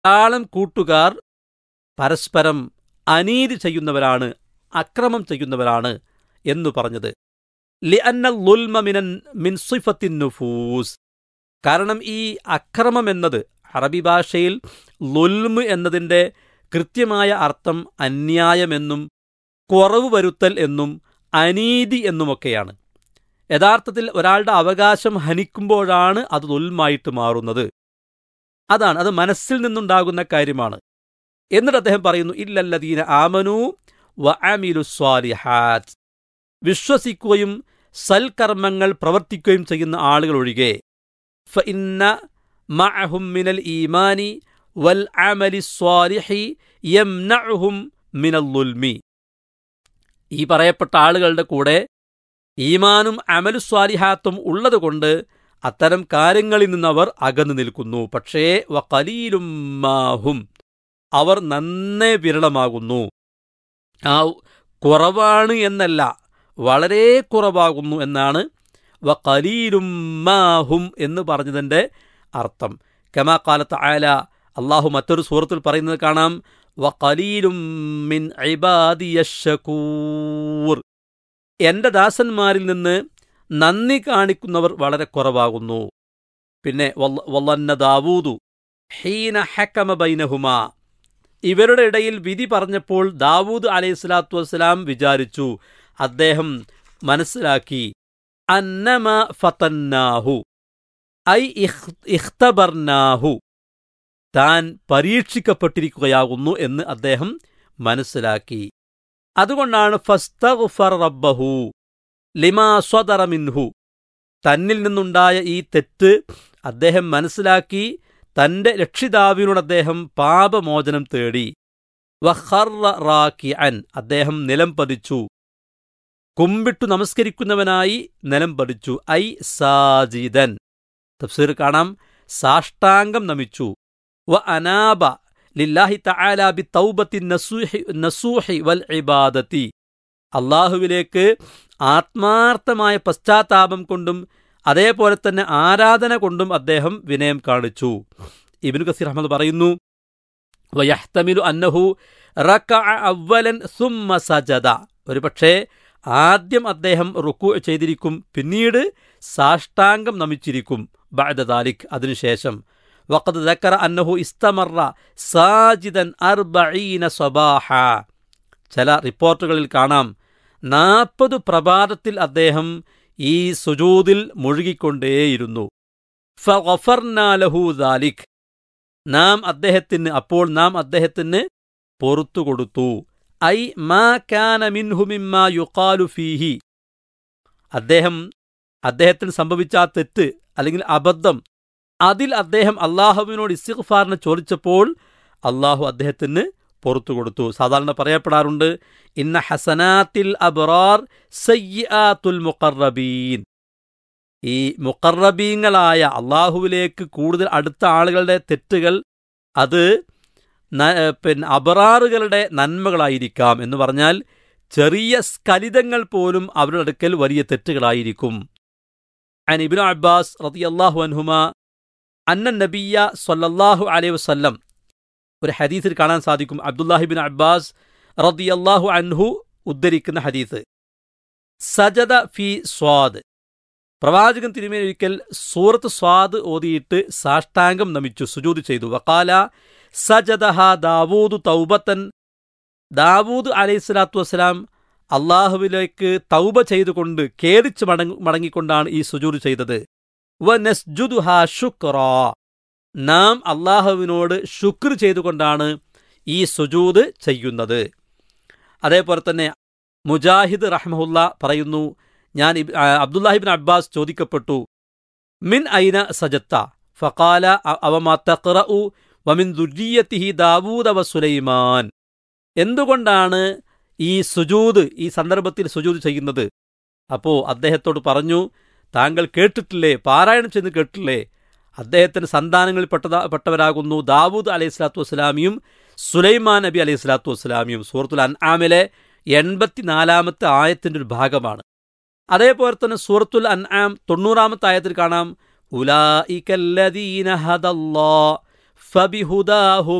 ധാരാളം കൂട്ടുകാർ പരസ്പരം അനീതി ചെയ്യുന്നവരാണ് അക്രമം ചെയ്യുന്നവരാണ് എന്നു പറഞ്ഞത് ലിഅന്ന ലുൽമ മിനൻ മിൻ സിഫത്തിൻ നുഫൂസ് കാരണം ഈ അക്രമം എന്നത് അറബി ഭാഷയിൽ ലുൽമ് എന്നതിൻ്റെ കൃത്യമായ അർത്ഥം അന്യായമെന്നും കുറവ് വരുത്തൽ എന്നും അനീതി എന്നുമൊക്കെയാണ് യഥാർത്ഥത്തിൽ ഒരാളുടെ അവകാശം ഹനിക്കുമ്പോഴാണ് അത് ലുൽമായിട്ട് മാറുന്നത് അതാണ് അത് മനസ്സിൽ നിന്നുണ്ടാകുന്ന കാര്യമാണ് എന്നിട്ട് അദ്ദേഹം പറയുന്നു ഇല്ലല്ലദീന ആമനു വ അമിലു സ്വാലിഹാത്ത് വിശ്വസിക്കുകയും സൽക്കർമ്മങ്ങൾ പ്രവർത്തിക്കുകയും ചെയ്യുന്ന ആളുകൾ ഒഴികെ ഫഇന്ന മഅഹും മിനൽ ഈമാനി വൽ അമലി സ്വാലിഹി യംനഉഹും മിനൽ ലുൽമി ഈ പറയപ്പെട്ട ആളുകളുടെ കൂടെ ഈമാനും അമലു സ്വാലിഹാത്തും ഉള്ളതുകൊണ്ട് അത്തരം കാര്യങ്ങളിൽ നിന്നവർ അകന്നു നിൽക്കുന്നു പക്ഷേ വകലീലും മാഹും അവർ നന്നേ വിരളമാകുന്നു ആ കുറവാണ് എന്നല്ല വളരെ കുറവാകുന്നു എന്നാണ് വകലീലും മാഹും എന്ന് പറഞ്ഞതിൻ്റെ അർത്ഥം കമാ കാലത്ത് ആല അള്ളാഹു മറ്റൊരു സൂറത്തിൽ പറയുന്നത് കാണാം വകലീലും മിൻ ഇബാദിയശകൂർ എന്റെ ദാസന്മാരിൽ നിന്ന് നന്ദി കാണിക്കുന്നവർ വളരെ കുറവാകുന്നു പിന്നെ വല്ല- വല്ലന്ന ദാവൂദു ഹീന ഹക്കമ ബൈനഹുമാ ഇവരുടെ ഇടയിൽ വിധി പറഞ്ഞപ്പോൾ ദാവൂദ് അലൈഹി സ്വലാത്തു വസ്സലാം വിചാരിച്ചു അദ്ദേഹം മനസ്സിലാക്കി അന്നമ ഫതന്നാഹു ഐ ഇഖ്- ഇഖ്തബർനാഹു താൻ പരീക്ഷിക്കപ്പെട്ടിരിക്കുകയാകുന്നു എന്ന് അദ്ദേഹം മനസ്സിലാക്കി അതുകൊണ്ടാണ് ഫസ്തഗ്ഫർ റബ്ബഹു ലിമാ സ്വദറ മിൻഹു തന്നിൽ നിന്നുണ്ടായ ഈ തെറ്റ് അദ്ദേഹം മനസ്സിലാക്കി തന്റെ രക്ഷിതാവിനോട് അദ്ദേഹം പാപമോചനം തേടി വഖർറ റാക്കിഅൻ അദ്ദേഹം നിലം പതിച്ചു കുമ്പിട്ടു നമസ്കരിക്കുന്നവനായി നിലം പതിച്ചു ഐ സാജിദൻ തഫ്സീർ കാണാം സാഷ്ടാംഗം നമിച്ചു വ അനാബ ലില്ലാഹി തആല ബി തൗബത്തി നസൂഹി നസൂഹി വൽ ഇബാദത്തി അള്ളാഹുവിലേക്ക് ആത്മാർത്ഥമായ പശ്ചാത്താപം കൊണ്ടും അതേപോലെ തന്നെ ആരാധന കൊണ്ടും അദ്ദേഹം വിനയം കാണിച്ചു ഇബിനു കസീർ അഹമ്മദ് പറയുന്നു വയഹ്തമിലു അന്നഹു റക്കഅ അവലൻ സുമ്മ സജദ ഒരുപക്ഷേ ആദ്യം അദ്ദേഹം റുക്കു ചെയ്തിരിക്കും പിന്നീട് സാഷ്ടാംഗം നമിച്ചിരിക്കും ബഅദ ദാലിക് അതിനുശേഷം വഖദ് ദക്കറ അന്നഹു ഇസ്തമറ സാജിദൻ അർബഈന സ്വബാഹ ചില റിപ്പോർട്ടുകളിൽ കാണാം നാൽപ്പത് പ്രഭാതത്തിൽ അദ്ദേഹം ഈ സുജൂദിൽ മുഴുകിക്കൊണ്ടേയിരുന്നു ഫഗഫർനാലഹു ദാലിക് നാം അദ്ദേഹത്തിന് അപ്പോൾ നാം അദ്ദേഹത്തിന് പൊറത്തു കൊടുത്തു ഐ മാ കാന മിൻഹു മിമ്മാ യുഖാലു ഫീഹി അദ്ദേഹം അദ്ദേഹത്തിന് സംഭവിച്ച ആ തെറ്റ് അല്ലെങ്കിൽ അബദ്ധം അതിൽ അദ്ദേഹം അള്ളാഹുവിനോട് ഇസ്തിഗ്ഫാറിനെ ചോദിച്ചപ്പോൾ അള്ളാഹു അദ്ദേഹത്തിന് പുറത്തു കൊടുത്തു സാധാരണ പറയപ്പെടാറുണ്ട് ഇന്ന ഹസനാത്തിൽ അബ്റാർ സയ്യാത്തുൽ മുഖറബീൻ ഈ മുഖറബീങ്ങളായ അള്ളാഹുവിലേക്ക് കൂടുതൽ അടുത്ത ആളുകളുടെ തെറ്റുകൾ അത് ന- പിന്നെ അബറാറുകളുടെ നന്മകളായിരിക്കാം എന്ന് പറഞ്ഞാൽ ചെറിയ സ്കലിതങ്ങൾ പോലും അവരുടെ അടുക്കൽ വലിയ തെറ്റുകളായിരിക്കും അൻ ഇബ്നു അബ്ബാസ് റളിയല്ലാഹു അൻഹുമ അന്ന നബിയ സല്ലല്ലാഹു അലൈഹി വസല്ലം ഒരു ഹദീസിൽ കാണാൻ സാധിക്കും അബ്ദുല്ലാഹിബിൻ അബ്ബാസ് റളിയല്ലാഹു അൻഹു ഉദ്ധരിക്കുന്ന ഹദീസ് സജദ ഫി സ്വാദ് പ്രവാചകൻ തിരുമേനി ഒരിക്കൽ സൂറത്ത് സ്വാദ് ഓതിയിട്ട് സാഷ്ടാംഗം നമിച്ചു സുജൂദ് ചെയ്തു വക്കാല സജദഹ ദാവൂദ് തൗബത്തൻ ദാവൂദ് അലൈഹി സ്വലാത്തു വസ്സലാം അള്ളാഹുവിലേക്ക് തൗബ ചെയ്തുകൊണ്ട് ഖേദിച്ച് മടങ്ങ മടങ്ങിക്കൊണ്ടാണ് ഈ സുജൂദ് ചെയ്തത് വ നസ്ജുദുഹ ശുക്റാ നാം അള്ളാഹുവിനോട് ശുക്ർ ചെയ്തുകൊണ്ടാണ് ഈ സുജൂദ് ചെയ്യുന്നത് അതേപോലെ തന്നെ മുജാഹിദ് റഹ്മുല്ല പറയുന്നു ഞാൻ ഇബ്- ആ, അബ്ദുല്ലാഹിബിൻ അബ്ബാസ് ചോദിക്കപ്പെട്ടു മിൻ ഐന സജത്ത ഫഖാല അ- അവമാ തഖ്റഉ വമിൻ ദുര്രിയത്തിഹി ദാവൂദ വ സുലൈമാൻ എന്തുകൊണ്ടാണ് ഈ സുജൂദ് ഈ സന്ദർഭത്തിൽ സുജൂദ് ചെയ്യുന്നത് അപ്പോ അദ്ദേഹത്തോട് പറഞ്ഞു താങ്കൾ കേട്ടിട്ടില്ലേ പാരായണം ചെന്ന് കേട്ടിട്ടില്ലേ അദ്ദേഹത്തിന് സന്താനങ്ങളിൽ പെട്ടതാ പെട്ടവരാകുന്നു ദാവൂദ് അലൈഹി സ്വലാത്തു വസ്സലാമിയും സുലൈമാൻ നബി അലൈഹി സ്വലാത്തു വസ്സലാമിയും സൂറത്തുൽ അൻആമിലെ എൺപത്തിനാലാമത്തെ ആയത്തിന്റെ ഒരു ഭാഗമാണ് അതേപോലെ തന്നെ സൂറത്തുൽ അൻആം തൊണ്ണൂറാമത്തെ ആയത്തിൽ കാണാം ഉലായികല്ലദീന ഹദല്ലാ ഫബിഹുദാഹു